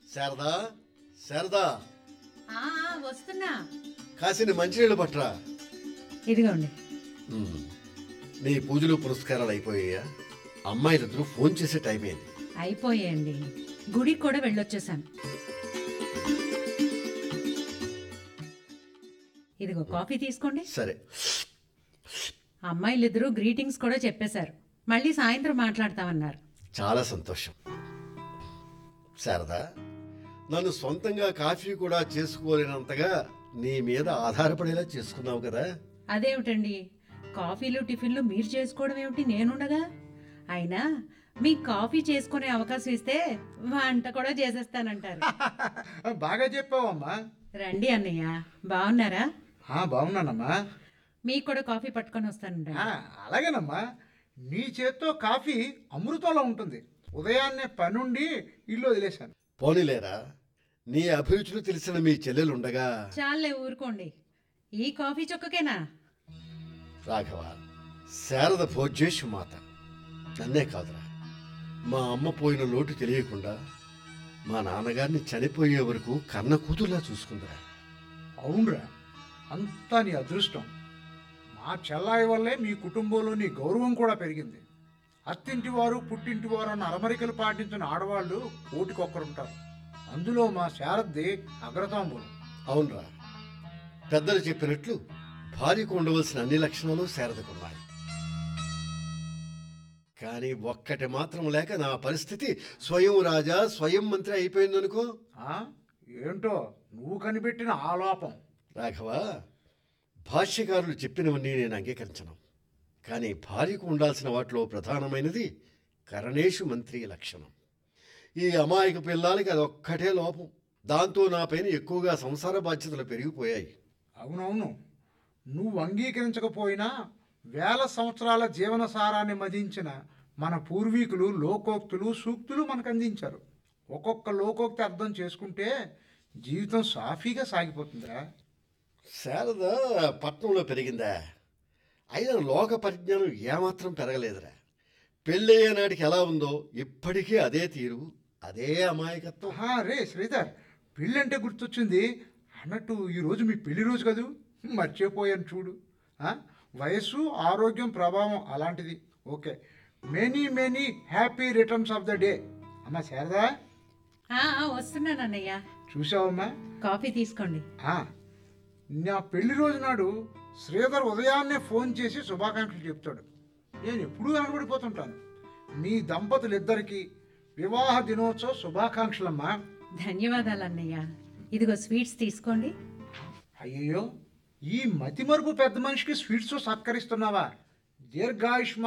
శారదా శారదా ఆ, ఆ, వస్తున్నా కాసిన మంచినీళ్ళు పట్టరా ఇదిగోండి ఉమ్. నీ పూజలు పురస్కారాలు అయిపోయాయా అమ్మాయిలిద్దరూ ఫోన్ చేసే టైం అయింది అయిపోయాయండి గుడికి కూడా వెళ్ళొచ్చేసాను ఇదిగో కాఫీ తీసుకోండి సరే అమ్మాయిలిద్దరూ గ్రీటింగ్స్ కూడా చెప్పేశారు మళ్ళీ సాయంత్రం మాట్లాడతామన్నారు చాలా సంతోషం శారదా నన్ను సొంతంగా కాఫీ కూడా చేసుకోలేనంతగా నీ మీద ఆధారపడేలా చేసుకున్నావు కదా అదేమిటండి కాఫీలు టిఫిన్లు మీరు చేసుకోవడం ఏమిటి నేనుండగా అయినా మీకు కాఫీ చేసుకునే అవకాశం ఇస్తే వంట కూడా చేసేస్తానంటారు బాగా చెప్పావమ్మా రండి అన్నయ్య బాగున్నారా ఆ, బాగున్నానమ్మా మీకు కూడా కాఫీ పట్టుకొని వస్తానండి ఆ, అలాగేనమ్మా నీ చేత్తో కాఫీ అమృతంలో ఉంటుంది ఉదయాన్నే పనుండి ఇల్లు వదిలేశాను పోనీలేరా నీ అభిరుచులు తెలిసిన మీ చెల్లెలుండగా చాలే ఊరుకోండి ఈ కాఫీ చొక్కకేనా రాఘవ శారద భోజ్యేషు మాత నన్నే కాదురా మా అమ్మ పోయిన లోటు తెలియకుండా మా నాన్నగారిని చనిపోయే వరకు కన్న కూతుర్లా చూసుకుందిరా అవునరా అంతా నీ అదృష్టం మా చెల్లాయి వల్లే మీ కుటుంబంలో నీ గౌరవం కూడా పెరిగింది అత్తింటి వారు పుట్టింటి వారు అన్న అరమరికలు పాటించిన ఆడవాళ్ళు కోటికొక్కరుంటారు అందులో మా శారద్ది అగ్రతాంబూలం అవునరా పెద్దలు చెప్పినట్లు భార్యకు ఉండవలసిన అన్ని లక్షణాలు శారదకున్నాయి కానీ ఒక్కటి మాత్రం లేక నా పరిస్థితి స్వయం రాజా స్వయం మంత్రి అయిపోయిందనుకో ఆ? ఏంటో నువ్వు కనిపెట్టిన ఆ లోపం రాఘవ భాష్యకారులు చెప్పినవన్నీ నేను అంగీకరించను కానీ భార్యకు ఉండాల్సిన వాటిలో ప్రధానమైనది కరణేషు మంత్రి లక్షణం ఈ అమాయక పిల్లలకి అదొక్కటే లోపం దాంతో నా పైన ఎక్కువగా సంసార బాధ్యతలు పెరిగిపోయాయి అవునవును నువ్వు అంగీకరించకపోయినా వేల సంవత్సరాల జీవన సారాన్ని మదించిన మన పూర్వీకులు లోకోక్తులు సూక్తులు మనకు అందించారు ఒక్కొక్క లోకోక్తి అర్థం చేసుకుంటే జీవితం సాఫీగా సాగిపోతుందిరా శారద పట్నంలో పెరిగిందా అయినా లోక పరిజ్ఞానం ఏమాత్రం పెరగలేదురా పెళ్ళయ్యే నాటికి ఎలా ఉందో ఇప్పటికీ అదే తీరు అదే అమాయకత్వం ఆహా, రే శ్రీధర్ పెళ్ళి అంటే గుర్తొచ్చింది అన్నట్టు ఈరోజు మీ పెళ్లి రోజు కదూ మర్చిపోయాను చూడు ఆ? వయస్సు ఆరోగ్యం ప్రభావం అలాంటిది okay many many happy returns of the day అమ్మా శారదా ఆ, ఆ, వస్తున్నాను అన్నయ్య చూసావమ్మా కాఫీ తీసుకోండి ఆ, నా పెళ్లి రోజు నాడు శ్రీధర్ ఉదయాన్నే ఫోన్ చేసి శుభాకాంక్షలు చెప్తాడు నేను ఎప్పుడూ కనబడిపోతుంటాను మీ దంపతులిద్దరికీ వివాహ దినోత్సవ శుభాకాంక్షలమ్మా ధన్యవాదాలు అన్నయ్య ఇదిగో స్వీట్స్ తీసుకోండి అయ్యయ్యో ఈ మతిమరుపు పెద్ద మనిషికి స్వీట్స్ సత్కరిస్తున్నావా దీర్ఘాయుష్మా